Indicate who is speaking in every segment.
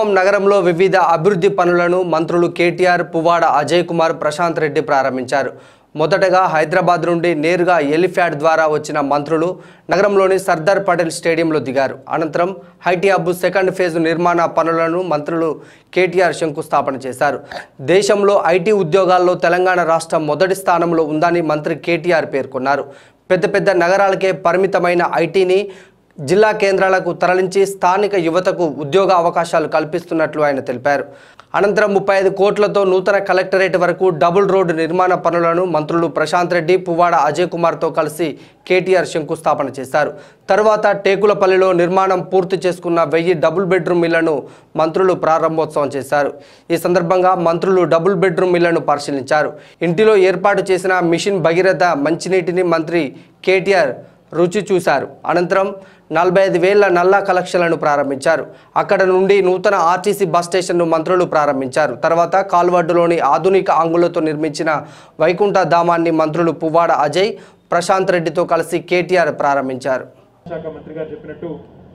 Speaker 1: నగరంలో వివిధ అభివృద్ధి పనులను మంత్రులు కేటీఆర్ పువ్వాడ అజయ్ కుమార్ ప్రశాంత్ రెడ్డి ప్రారంభించారు మొదటగా హైదరాబాద్ నుండి నేరుగా ఎలిఫ్యాడ్ ద్వారా వచ్చిన మంత్రులు నగరంలోని సర్దార్ పటేల్ స్టేడియంలో దిగారు అనంతరం హైటీ హబ్ సెకండ్ ఫేజ్ నిర్మాణ పనులను మంత్రులు కేటీఆర్ శంకుస్థాపన చేశారు దేశంలో ఐటీ ఉద్యోగాల్లో తెలంగాణ రాష్ట్రం మొదటి స్థానంలో ఉందని మంత్రి కేటీఆర్ పేర్కొన్నారు పెద్ద పెద్ద నగరాలకే పరిమితమైన ఐటీని జిల్లా కేంద్రాలకు తరలించి స్థానిక యువతకు ఉద్యోగ అవకాశాలు కల్పిస్తున్నట్లు ఆయన తెలిపారు అనంతరం ముప్పై ఐదు కోట్లతో నూతన కలెక్టరేట్ వరకు డబుల్ రోడ్డు నిర్మాణ పనులను మంత్రులు ప్రశాంత్ రెడ్డి పువ్వాడ అజయ్ కుమార్తో కలిసి కేటీఆర్ శంకుస్థాపన చేశారు తరువాత టేకులపల్లిలో నిర్మాణం పూర్తి చేసుకున్న వెయ్యి డబుల్ బెడ్రూమ్ ఇళ్లను మంత్రులు ప్రారంభోత్సవం చేశారు ఈ సందర్భంగా మంత్రులు డబుల్ బెడ్రూమ్ ఇళ్లను పరిశీలించారు ఇంటిలో ఏర్పాటు చేసిన మిషన్ భగీరథ మంచినీటిని మంత్రి కేటీఆర్ రుచి చూశారు అనంతరం నలభై ఐదు వేల నల్లా కలెక్షన్లను ప్రారంభించారు అక్కడ నుండి నూతన ఆర్టీసీ బస్ స్టేషన్ను మంత్రులు ప్రారంభించారు తర్వాత కాల్వడ్డులోని ఆధునిక అంగులతో నిర్మించిన వైకుంఠ ధామాన్ని మంత్రులు పువ్వాడ అజయ్ ప్రశాంత్ రెడ్డితో కలిసి కేటీఆర్ ప్రారంభించారు
Speaker 2: శాఖ మంత్రి గారు చెప్పినట్టు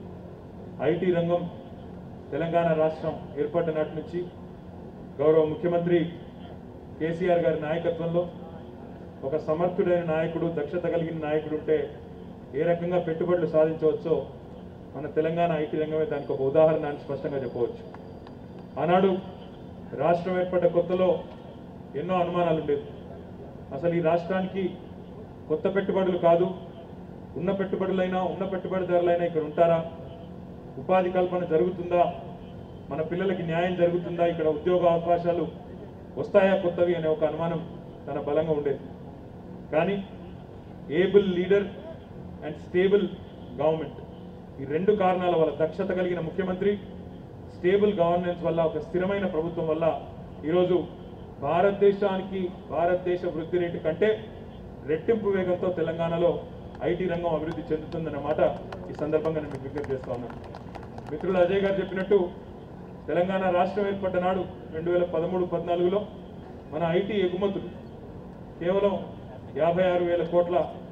Speaker 2: ఐటీ రంగం తెలంగాణ రాష్ట్రం ఏర్పడిన నాటి నుంచి గౌరవ ముఖ్యమంత్రి కేసీఆర్ గారి నాయకత్వంలో ఒక సమర్థుడైన నాయకుడు దక్షత కలిగిన నాయకుడు ఉంటే ఏ రకంగా పెట్టుబడులు సాధించవచ్చో మన తెలంగాణ ఐటీ రంగమే దానికి ఒక ఉదాహరణ అని స్పష్టంగా చెప్పవచ్చు ఆనాడు రాష్ట్రం ఏర్పడ్డ కొత్తలో ఎన్నో అనుమానాలు ఉండేవి అసలు ఈ రాష్ట్రానికి కొత్త పెట్టుబడులు కాదు ఉన్న పెట్టుబడులైనా ఉన్న పెట్టుబడిదారులైనా ఇక్కడ ఉంటారా ఉపాధి కల్పన జరుగుతుందా మన పిల్లలకి న్యాయం జరుగుతుందా ఇక్కడ ఉద్యోగ అవకాశాలు వస్తాయా కొత్తవి అనే ఒక అనుమానం చాలా బలంగా ఉండేది కానీ able leader and stable government ఈ రెండు కారణాల వల్ల దక్షత కలిగిన ముఖ్యమంత్రి స్టేబుల్ గవర్నెన్స్ వల్ల ఒక స్థిరమైన ప్రభుత్వం వల్ల ఈరోజు భారతదేశానికి భారతదేశ వృద్ధి రేటు కంటే రెట్టింపు వేగంతో తెలంగాణలో ఐటీ రంగం అభివృద్ధి చెందుతుందన్న మాట ఈ సందర్భంగా నేను మీకు విజ్ఞప్తి చేస్తా ఉన్నాను మిత్రులు అజయ్ గారు చెప్పినట్టు తెలంగాణ రాష్ట్రం ఏర్పడ్డ నాడు రెండు వేల పదమూడు పద్నాలుగులో మన ఐటీ ఎగుమతులు కేవలం యాభై ఆరు వేల కోట్ల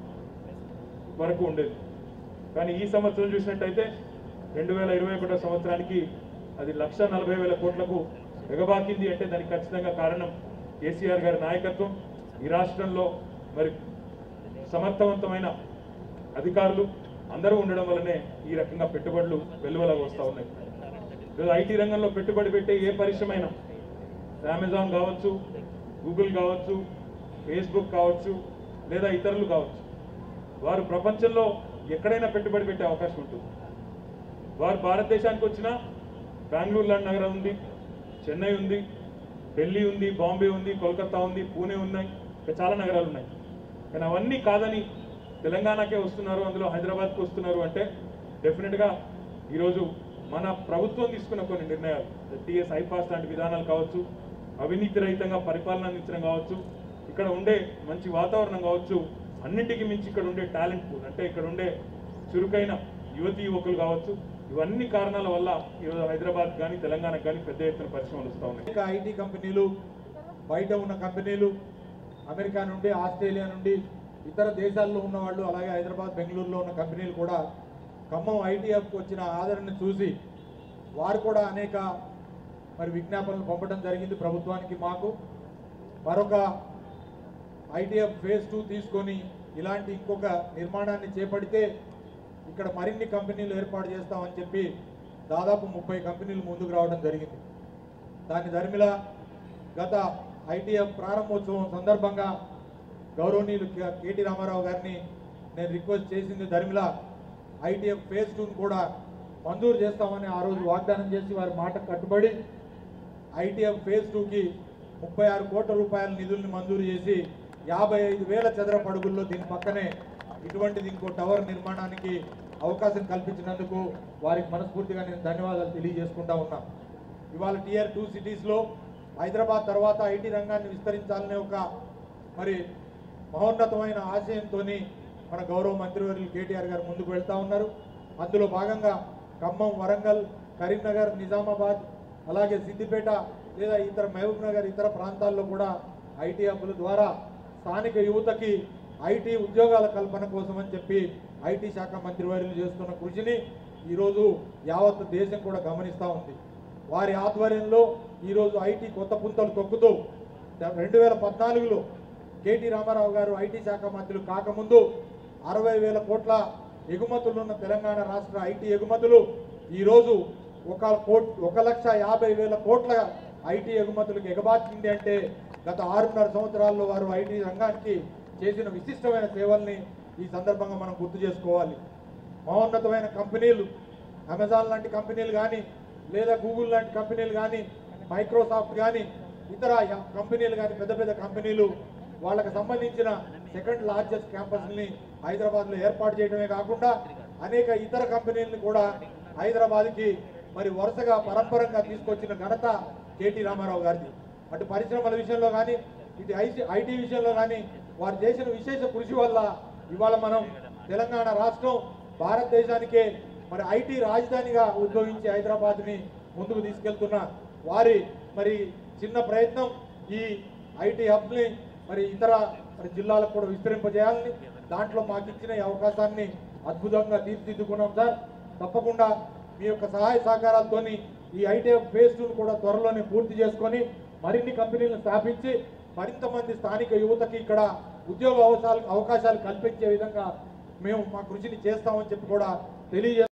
Speaker 2: వరకు ఉండేది కానీ ఈ సంవత్సరం చూసినట్టయితే రెండు వేల ఇరవై ఒకటో సంవత్సరానికి అది లక్ష నలభై వేల కోట్లకు ఎగబాకింది అంటే దానికి ఖచ్చితంగా కారణం కేసీఆర్ గారి నాయకత్వం ఈ రాష్ట్రంలో మరి సమర్థవంతమైన అధికారులు అందరూ ఉండడం వల్లనే ఈ రకంగా పెట్టుబడులు వెలువలకు వస్తూ ఉన్నాయి ఈరోజు ఐటీ రంగంలో పెట్టుబడి పెట్టే ఏ పరిశ్రమ అయినా అమెజాన్ కావచ్చు గూగుల్ కావచ్చు ఫేస్బుక్ కావచ్చు లేదా ఇతరులు కావచ్చు వారు ప్రపంచంలో ఎక్కడైనా పెట్టుబడి పెట్టే అవకాశం ఉంటుంది వారు భారతదేశానికి వచ్చినా బెంగళూరు లాంటి నగరం ఉంది చెన్నై ఉంది ఢిల్లీ ఉంది బాంబే ఉంది కోల్కతా ఉంది పూణే ఉన్నాయి ఇంకా చాలా నగరాలు ఉన్నాయి కానీ అవన్నీ కాదని తెలంగాణకే వస్తున్నారు అందులో హైదరాబాద్కి వస్తున్నారు అంటే డెఫినెట్గా ఈరోజు మన ప్రభుత్వం తీసుకున్న కొన్ని నిర్ణయాలు టీఎస్ ఐపాస్ లాంటి విధానాలు కావచ్చు అవినీతి రహితంగా పరిపాలన అందించడం కావచ్చు ఇక్కడ ఉండే మంచి వాతావరణం కావచ్చు అన్నింటికి మించి ఇక్కడ ఉండే టాలెంట్ పూల్ అంటే ఇక్కడ ఉండే చురుకైన యువతి యువకులు కావచ్చు ఇవన్నీ కారణాల వల్ల ఈరోజు హైదరాబాద్ కానీ తెలంగాణకు కానీ పెద్ద ఎత్తున పరిశ్రమలు వస్తూ ఉన్నాయి
Speaker 3: అనేక ఐటీ కంపెనీలు బయట ఉన్న కంపెనీలు అమెరికా నుండి ఆస్ట్రేలియా నుండి ఇతర దేశాల్లో ఉన్న వాళ్ళు అలాగే హైదరాబాద్ బెంగళూరులో ఉన్న కంపెనీలు కూడా ఖమ్మం ఐటీ హబ్కి వచ్చిన ఆదరణ చూసి వారు కూడా అనేక మరి విజ్ఞాపనలు పంపడం జరిగింది ప్రభుత్వానికి మాకు మరొక ఐటీ హబ్ ఫేజ్ టూ తీసుకొని ఇలాంటి ఇంకొక నిర్మాణాన్ని చేపడితే ఇక్కడ మరిన్ని కంపెనీలు ఏర్పాటు చేస్తామని చెప్పి దాదాపు ముప్పై కంపెనీలు ముందుకు రావడం జరిగింది దాని ధర్మిల గత ఐటీఎఫ్ ప్రారంభోత్సవం సందర్భంగా గౌరవనీయులు కే- కేటీ రామారావు గారిని నేను రిక్వెస్ట్ చేసింది ధర్మిల ఐటీఎఫ్ ఫేజ్ టూను కూడా మంజూరు చేస్తామని ఆ రోజు వాగ్దానం చేసి వారి మాట కట్టుబడి ఐటీఎఫ్ ఫేజ్ టూకి ముప్పై ఆరు కోట్ల రూపాయల నిధుల్ని మంజూరు చేసి యాభై ఐదు వేల చదరపు అడుగుల్లో దీని పక్కనే ఇటువంటిది ఇంకో టవర్ నిర్మాణానికి అవకాశం కల్పించినందుకు వారికి మనస్ఫూర్తిగా నేను ధన్యవాదాలు తెలియజేసుకుంటా ఉన్నా ఇవాళ టియర్ టూ సిటీస్లో హైదరాబాద్ తర్వాత ఐటీ రంగాన్ని విస్తరించాలనే ఒక మరి మహోన్నతమైన ఆశయంతో మన గౌరవ మంత్రివర్యులు కేటీఆర్ గారు ముందుకు వెళ్తా ఉన్నారు అందులో భాగంగా ఖమ్మం వరంగల్ కరీంనగర్ నిజామాబాద్ అలాగే సిద్దిపేట లేదా ఇతర మహబూబ్ నగర్ ఇతర ప్రాంతాల్లో కూడా ఐటీ హబ్బుల ద్వారా స్థానిక యువతకి ఐటీ ఉద్యోగాల కల్పన కోసం అని చెప్పి ఐటీ శాఖ మంత్రివర్యులు చేస్తున్న కృషిని ఈరోజు యావత్ దేశం కూడా గమనిస్తూ ఉంది వారి ఆధ్వర్యంలో ఈరోజు ఐటీ కొత్త పుంతలు తొక్కుతూ రెండు వేల పద్నాలుగులో కేటీ రామారావు గారు ఐటీ శాఖ మంత్రులు కాకముందు అరవై వేల కోట్ల ఎగుమతులు ఉన్న తెలంగాణ రాష్ట్ర ఐటీ ఎగుమతులు ఈరోజు ఒక కోట్ ఒక లక్ష యాభై వేల కోట్ల ఐటీ ఎగుమతులకు ఎగబాచింది అంటే గత ఆరున్నర సంవత్సరాల్లో వారు ఐటీ రంగానికి చేసిన విశిష్టమైన సేవల్ని ఈ సందర్భంగా మనం గుర్తు చేసుకోవాలి మహోన్నతమైన కంపెనీలు అమెజాన్ లాంటి కంపెనీలు కానీ లేదా గూగుల్ లాంటి కంపెనీలు కానీ మైక్రోసాఫ్ట్ కానీ ఇతర య- కంపెనీలు కానీ పెద్ద పెద్ద కంపెనీలు వాళ్ళకి సంబంధించిన సెకండ్ లార్జెస్ట్ క్యాంపస్ని హైదరాబాద్లో ఏర్పాటు చేయడమే కాకుండా అనేక ఇతర కంపెనీలను కూడా హైదరాబాద్కి మరి వరుసగా పరంపరంగా తీసుకొచ్చిన ఘనత కేటీ రామారావు గారిది అటు పరిశ్రమల విషయంలో కానీ ఇటు ఐటీ ఐటీ విషయంలో కానీ వారు చేసిన విశేష కృషి వల్ల ఇవాళ మనం తెలంగాణ రాష్ట్రం భారతదేశానికే మరి ఐటీ రాజధానిగా ఉద్భవించి హైదరాబాద్ని ముందుకు తీసుకెళ్తున్న వారి మరి చిన్న ప్రయత్నం ఈ ఐటీ హబ్ని మరి ఇతర మరి జిల్లాలకు కూడా విస్తరింపజేయాలని దాంట్లో మాకు ఇచ్చిన ఈ అవకాశాన్ని అద్భుతంగా తీర్చిదిద్దుకున్నాం సార్ తప్పకుండా మీ యొక్క సహాయ సహకారాలతోని ఈ ఐటీ హబ్ ఫేజ్ టూను కూడా త్వరలోనే పూర్తి చేసుకొని మరిన్ని కంపెనీలను స్థాపించి మరింత మంది స్థానిక యువతకి ఇక్కడ ఉద్యోగ అవకాశాలు అవకాశాలు కల్పించే విధంగా మేము మా కృషిని చేస్తామని చెప్పి కూడా తెలియజే